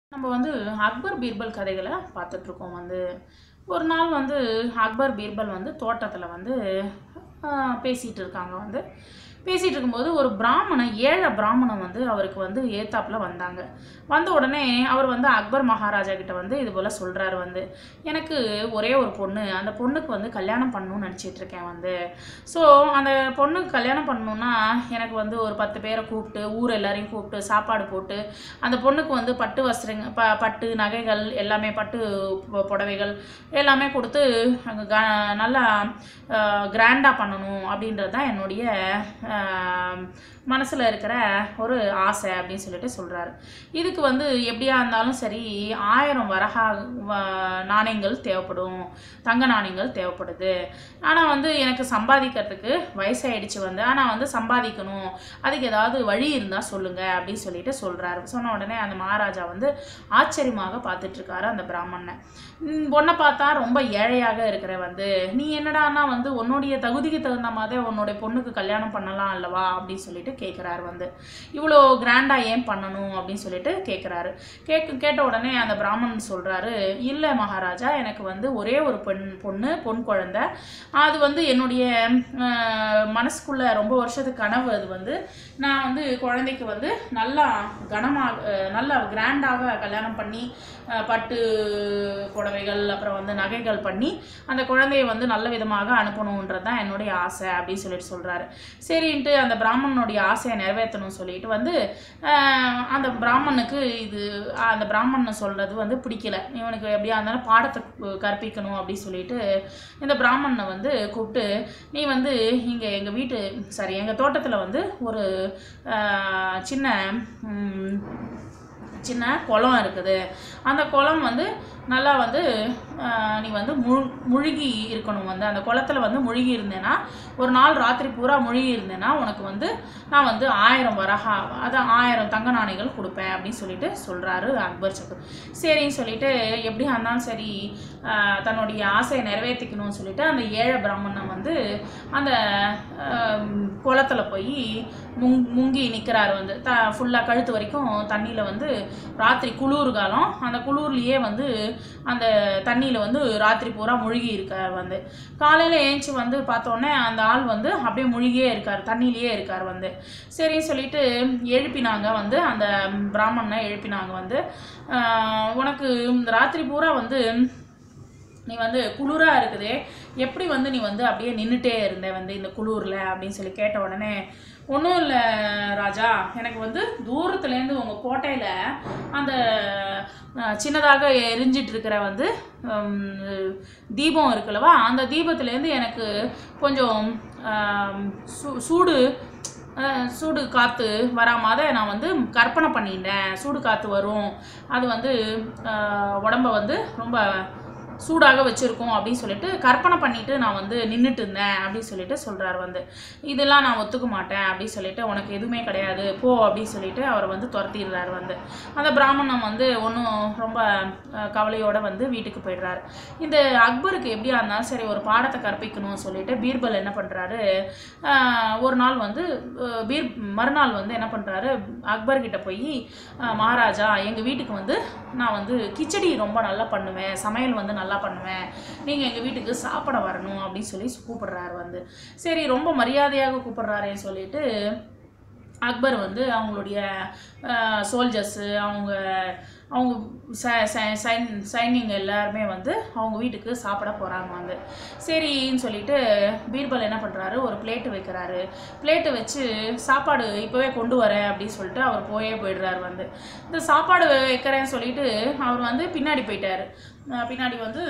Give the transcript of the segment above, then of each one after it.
நம்ம வந்து அக்பர் பீர்பல் கதைகளை பார்த்துட்ருக்கோம் வந்து ஒரு நாள் வந்து அக்பர் பீர்பல் வந்து தோட்டத்தில் வந்து ஆஹ், பேசிட்டு இருக்காங்க வந்து பேசிகிட்டு இருக்கும்போது ஒரு பிராமணன் ஏழை பிராமணன் வந்து அவருக்கு வந்து ஏத்தாப்புல வந்தாங்க வந்த உடனே அவர் வந்து அக்பர் மகாராஜா கிட்ட வந்து இது போல் சொல்கிறாரு வந்து எனக்கு ஒரே ஒரு பொண்ணு அந்த பொண்ணுக்கு வந்து கல்யாணம் பண்ணணும்னு நினச்சிட்டு இருக்கேன் வந்து ஸோ அந்த பொண்ணுக்கு கல்யாணம் பண்ணணுன்னா எனக்கு வந்து ஒரு பத்து பேரை கூப்பிட்டு ஊர் எல்லாரையும் கூப்பிட்டு சாப்பாடு போட்டு அந்த பொண்ணுக்கு வந்து பட்டு வஸ்திரங்க ப பட்டு நகைகள் எல்லாமே பட்டு பொ- புடவைகள் எல்லாமே கொடுத்து அங்கே க நல்லா கிராண்டாக பண்ணணும் அப்படின்றது தான் என்னுடைய மனசில் இருக்கிற ஒரு ஆசை அப்படின்னு சொல்லிட்டு சொல்கிறாரு இதுக்கு வந்து எப்படியா இருந்தாலும் சரி ஆயிரம் வரகா வ- நாணயங்கள் தேவைப்படும் தங்க நாணயங்கள் தேவைப்படுது ஆனால் வந்து எனக்கு சம்பாதிக்கிறதுக்கு வயசாயிடுச்சு வந்து ஆனால் வந்து சம்பாதிக்கணும் அதுக்கு ஏதாவது வழி இருந்தால் சொல்லுங்க அப்படின்னு சொல்லிட்டு சொல்கிறாரு சொன்ன உடனே அந்த மகாராஜா வந்து ஆச்சரியமாக பார்த்துட்டு இருக்காரு அந்த பிராமணனை "ம், பொண்ணை பார்த்தா ரொம்ப ஏழையாக இருக்கிற வந்து நீ என்னடான்னா வந்து உன்னுடைய தகுதிக்கு தகுந்த மாதிரி உன்னுடைய பொண்ணுக்கு கல்யாணம் பண்ணலாம் அல்லவா அப்படின்னு சொல்லிட்டு கேட்குறாரு வந்து இவ்வளோ கிராண்டாக ஏன் பண்ணணும் அப்படின்னு சொல்லிட்டு கேட்குறாரு கேட்க கேட்ட உடனே அந்த பிராமணன் சொல்கிறாரு இல்லை மகாராஜா எனக்கு வந்து ஒரே ஒரு பெண் பொண்ணு பொன் குழந்தை அது வந்து என்னுடைய அஹ், மனசுக்குள்ள ரொம்ப வருஷத்துக்கு கனவு அது வந்து நான் வந்து குழந்தைக்கு வந்து நல்லா கனமாக அஹ், நல்லா கிராண்டாக கல்யாணம் பண்ணி அஹ், பட்டு புடவைகள் அப்புறம் வந்து நகைகள் பண்ணி அந்த குழந்தையை வந்து நல்ல விதமாக அனுப்பணுன்றது தான் என்னுடைய ஆசை அப்படின்னு சொல்லிட்டு சொல்கிறாரு சரின்ட்டு அந்த பிராமணனுடைய ஆசையை நிறைவேற்றணும்னு சொல்லிட்டு வந்து ஆஹ், அந்த பிராமணனுக்கு இது அந்த பிராமணன் சொல்கிறது வந்து பிடிக்கல இவனுக்கு எப்படியா இருந்தாலும் பாடத்தை கு- கற்பிக்கணும் அப்படின்னு சொல்லிட்டு இந்த பிராமணனை வந்து கூப்பிட்டு நீ வந்து இங்கே எங்கள் வீட்டு சாரி எங்கள் தோட்டத்தில் வந்து ஒரு ஆஹ், சின்ன ம், சின்ன குளம் இருக்குது அந்த குளம் வந்து நல்லா வந்து ஆஹ், நீ வந்து மு முழுகி இருக்கணும் வந்து அந்த குளத்துல வந்து முழுகி இருந்தேன்னா ஒரு நாள் ராத்திரி பூரா முழுகி இருந்தேன்னா உனக்கு வந்து நான் வந்து ஆயிரம் வரஹா அதான் ஆயிரம் தங்க நாணயங்கள் கொடுப்பேன் அப்படின்னு சொல்லிட்டு சொல்கிறாரு அக்பர் சக்கர் சரின்னு சொல்லிட்டு எப்படியா இருந்தாலும் சரி ஆஹ், தன்னுடைய ஆசையை நிறைவேற்றிக்கணும்னு சொல்லிட்டு அந்த ஏழை பிராமணன் வந்து அந்த குளத்தில் போய் முங் முங்கி நிற்கிறாரு வந்து த ஃபுல்லாக கழுத்து வரைக்கும் தண்ணியில் வந்து ராத்திரி குளிர் காலம் அந்த குளிர்லேயே வந்து அந்த தண்ணியில் வந்து ராத்திரி பூரா முழுகி இருக்கார் வந்து காலையில் ஏஞ்சி வந்து பார்த்தோன்னே அந்த ஆள் வந்து அப்படியே முழுகியே இருக்கார் தண்ணியிலேயே இருக்கார் வந்து சரின்னு சொல்லிட்டு எழுப்பினாங்க வந்து அந்த பிராமணனை எழுப்பினாங்க வந்து ஆஹ், உனக்கு இந்த ராத்திரி பூரா வந்து நீ வந்து குளிரா இருக்குதே எப்படி வந்து நீ வந்து அப்படியே நின்றுட்டே இருந்த வந்து இந்த குளிரில் அப்படின்னு சொல்லி கேட்ட உடனே ஒன்றும் இல்லை ராஜா எனக்கு வந்து தூரத்துலேருந்து உங்கள் கோட்டையில் அந்த அஹ், சின்னதாக எரிஞ்சிட்டு இருக்கிற வந்து ஹம், தீபம் இருக்குல்லவா அந்த தீபத்துலேருந்து எனக்கு கொஞ்சம் ஆம், சூ சூடு அஹ், சூடு காற்று வராமத நான் வந்து கற்பனை பண்ணிட்டேன் சூடு காற்று வரும் அது வந்து அஹ், உடம்ப வந்து ரொம்ப சூடாக வச்சுருக்கோம் அப்படின்னு சொல்லிட்டு கற்பனை பண்ணிட்டு நான் வந்து நின்றுட்டு இருந்தேன் அப்படின்னு சொல்லிட்டு சொல்கிறார் வந்து இதெல்லாம் நான் ஒத்துக்க மாட்டேன் அப்படின்னு சொல்லிட்டு உனக்கு எதுவுமே கிடையாது போ அப்படின்னு சொல்லிட்டு அவர் வந்து துரத்திடுறாரு வந்து அந்த பிராமணன் வந்து ஒன்றும் ரொம்ப அஹ், கவலையோட வந்து வீட்டுக்கு போயிடுறாரு இந்த அக்பருக்கு எப்படியா இருந்தாலும் சரி ஒரு பாடத்தை கற்பிக்கணும்னு சொல்லிட்டு பீர்பல் என்ன பண்ணுறாரு ஒரு நாள் வந்து அஹ், பீர் மறுநாள் வந்து என்ன பண்ணுறாரு அக்பர்கிட்ட போய் அஹ், மகாராஜா எங்கள் வீட்டுக்கு வந்து நான் வந்து கிச்சடி ரொம்ப நல்லா பண்ணுவேன் சமையல் வந்து நல்லா பண்ணுவேன் நீங்கள் எங்கள் வீட்டுக்கு சாப்பிட வரணும் அப்படின்னு சொல்லி கூப்பிடுறாரு வந்து சரி ரொம்ப மரியாதையாக கூப்பிடுறாரேன்னு சொல்லிட்டு அக்பர் வந்து அவங்களுடைய சோல்ஜர்ஸு அவங்க அவங்க ச- ச- சைன் சைனிங் எல்லாருமே வந்து அவங்க வீட்டுக்கு சாப்பிட போகிறாங்க வந்து சரின்னு சொல்லிட்டு பீர்பல் என்ன பண்ணுறாரு ஒரு பிளேட்டு வைக்கிறாரு பிளேட்டு வச்சு சாப்பாடு இப்போவே கொண்டு வரேன் அப்படின்னு சொல்லிட்டு அவர் போயே போயிடுறாரு வந்து இந்த சாப்பாடு வைக்கிறேன்னு சொல்லிட்டு அவர் வந்து பின்னாடி போயிட்டாரு அஹ் பின்னாடி வந்து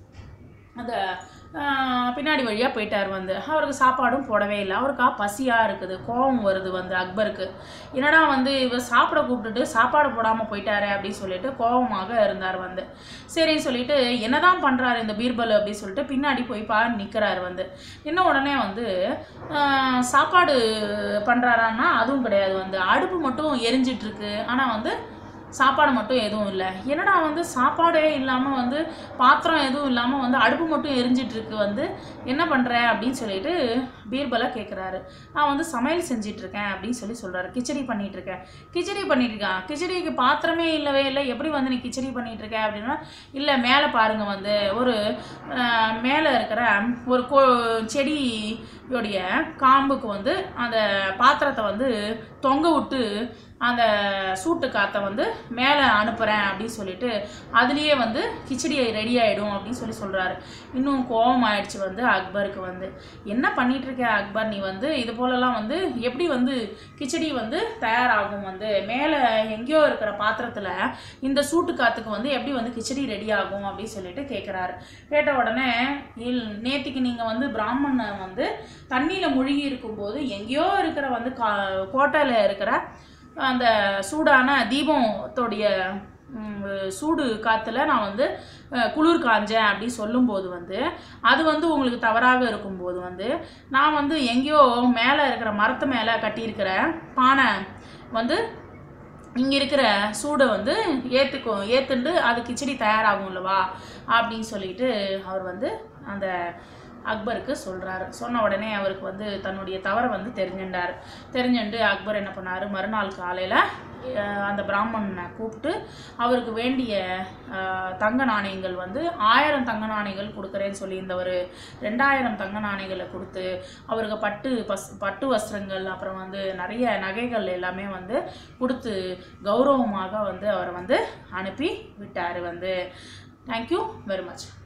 அந்த ஆஹ், பின்னாடி வழியாக போயிட்டார் வந்து அவருக்கு சாப்பாடும் போடவே இல்லை அவருக்கா பசியாக இருக்குது கோபம் வருது வந்து அக்பருக்கு என்னடா வந்து இவர் சாப்பிட கூப்பிட்டுட்டு சாப்பாடு போடாமல் போயிட்டாரே அப்படின்னு சொல்லிட்டு கோபமாக இருந்தார் வந்து சரின்னு சொல்லிட்டு என்னதான் பண்ணுறாரு இந்த பீர்பல் அப்படின்னு சொல்லிட்டு பின்னாடி போய் பா நிற்கிறாரு வந்து இன்னும் உடனே வந்து ஆஹ், சாப்பாடு பண்ணுறாரான்னா அதுவும் கிடையாது வந்து அடுப்பு மட்டும் எரிஞ்சிட்டு இருக்கு ஆனால் வந்து சாப்பாடு மட்டும் எதுவும் இல்லை என்னடா வந்து சாப்பாடே இல்லாமல் வந்து பாத்திரம் எதுவும் இல்லாமல் வந்து அடுப்பு மட்டும் எரிஞ்சிட்டு இருக்கு வந்து என்ன பண்ணுற அப்படின்னு சொல்லிட்டு பீர்பலை கேட்குறாரு நான் வந்து சமையல் செஞ்சிட்டு இருக்கேன் அப்படின்னு சொல்லி சொல்கிறாரு கிச்சடி பண்ணிட்டு இருக்கேன் கிச்சடி பண்ணிட்டு இருக்கான் கிச்சடிக்கு பாத்திரமே இல்லவே இல்லை எப்படி வந்து நீ கிச்சடி பண்ணிட்டு இருக்க அப்படின்னா இல்லை மேலே பாருங்க வந்து ஒரு மேலே இருக்கிற ஒரு கோ செடியோடைய காம்புக்கு வந்து அந்த பாத்திரத்தை வந்து தொங்க விட்டு அந்த சூட்டு காற்றை வந்து மேலே அனுப்புகிறேன் அப்படின்னு சொல்லிட்டு அதுலேயே வந்து கிச்சடி ரெடி ஆகிடும் அப்படின்னு சொல்லி சொல்கிறாரு இன்னும் கோபம் ஆயிடுச்சு வந்து அக்பருக்கு வந்து என்ன பண்ணிட்டு இருக்க அக்பர் நீ வந்து இது போலலாம் வந்து எப்படி வந்து கிச்சடி வந்து தயாராகும் வந்து மேலே எங்கேயோ இருக்கிற பாத்திரத்தில் இந்த சூட்டு காற்றுக்கு வந்து எப்படி வந்து கிச்சடி ரெடி ஆகும் அப்படின்னு சொல்லிட்டு கேட்குறாரு கேட்ட உடனே இல் நேத்திக்கு நீங்கள் வந்து பிராமணனை வந்து தண்ணியில் முழுகி இருக்கும்போது எங்கேயோ இருக்கிற வந்து கா கோட்டையில் இருக்கிற அந்த சூடான தீபத்தோடைய ம், சூடு காற்றுல நான் வந்து அஹ், குளிர் காஞ்சேன் அப்படி சொல்லும்போது வந்து அது வந்து உங்களுக்கு தவறாக இருக்கும்போது வந்து நான் வந்து எங்கேயோ மேலே இருக்கிற மரத்து மேலே கட்டியிருக்கிற பானை வந்து இங்கே இருக்கிற சூடை வந்து ஏற்றுக்கும் ஏற்றுண்டு அது கிச்சடி தயாராகும் இல்லவா அப்படின்னு சொல்லிட்டு அவர் வந்து அந்த அக்பருக்கு சொல்கிறாரு சொன்ன உடனே அவருக்கு வந்து தன்னுடைய தவறை வந்து தெரிஞ்சுட்டார் தெரிஞ்சுண்டு அக்பர் என்ன பண்ணார் மறுநாள் காலையில் அந்த பிராமணனை கூப்பிட்டு அவருக்கு வேண்டிய அஹ், தங்க நாணயங்கள் வந்து ஆயிரம் தங்க நாணயங்கள் கொடுக்குறேன்னு சொல்லி இந்த ஒரு ரெண்டாயிரம் தங்க நாணயங்களை கொடுத்து அவருக்கு பட்டு பஸ் பட்டு வஸ்திரங்கள் அப்புறம் வந்து நிறைய நகைகள் எல்லாமே வந்து கொடுத்து கௌரவமாக வந்து அவரை வந்து அனுப்பி விட்டார் வந்து தேங்க்யூ வெரி மச்